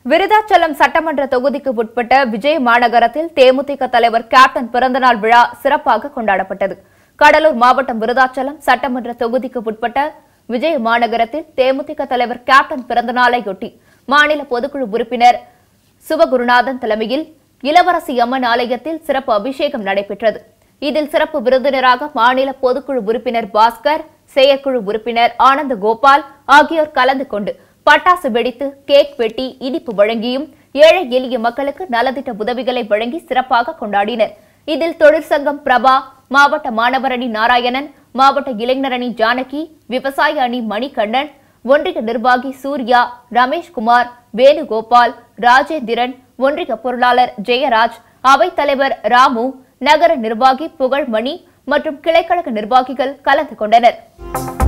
விருதாச்சலம் சட்டமன்ற தொகுதிக்கு உட்பட்ட விஜய் மாநகரத்தில் தேமுதிக தலைவர் கேப்டன் பிறந்தநாள் விழா சிறப்பாக கொண்டாடப்பட்டது கடலூர் மாவட்டம் விருதாச்சலம் சட்டமன்ற தொகுதிக்கு உட்பட்ட விஜய் மாநகரத்தில் தேமுதிக தலைவர் கேப்டன் பிறந்தநாளையொட்டி மாநில பொதுக்குழு உறுப்பினர் சிவகுருநாதன் தலைமையில் இளவரசி அம்மன் ஆலயத்தில் சிறப்பு அபிஷேகம் நடைபெற்றது இதில் சிறப்பு விருந்தினராக மாநில பொதுக்குழு உறுப்பினர் பாஸ்கர் செயற்குழு உறுப்பினர் ஆனந்த கோபால் ஆகியோர் கலந்து கொண்டு பட்டாசு வெடித்து கேக் வெட்டி இனிப்பு வழங்கியும் ஏழை எளிய மக்களுக்கு நலத்திட்ட உதவிகளை வழங்கி சிறப்பாக கொண்டாடினர் இதில் தொழிற்சங்கம் பிரபா மாவட்ட மாணவர் அணி நாராயணன் மாவட்ட இளைஞர் அணி ஜானகி விவசாய அணி மணிகண்ணன் ஒன்றிய நிர்வாகி சூர்யா ரமேஷ்குமார் வேணுகோபால் ராஜேந்திரன் ஒன்றிய பொருளாளர் ஜெயராஜ் அவைத்தலைவர் ராமு நகர நிர்வாகி புகழ்மணி மற்றும் கிளைக்கழக நிர்வாகிகள் கலந்து கொண்டனர்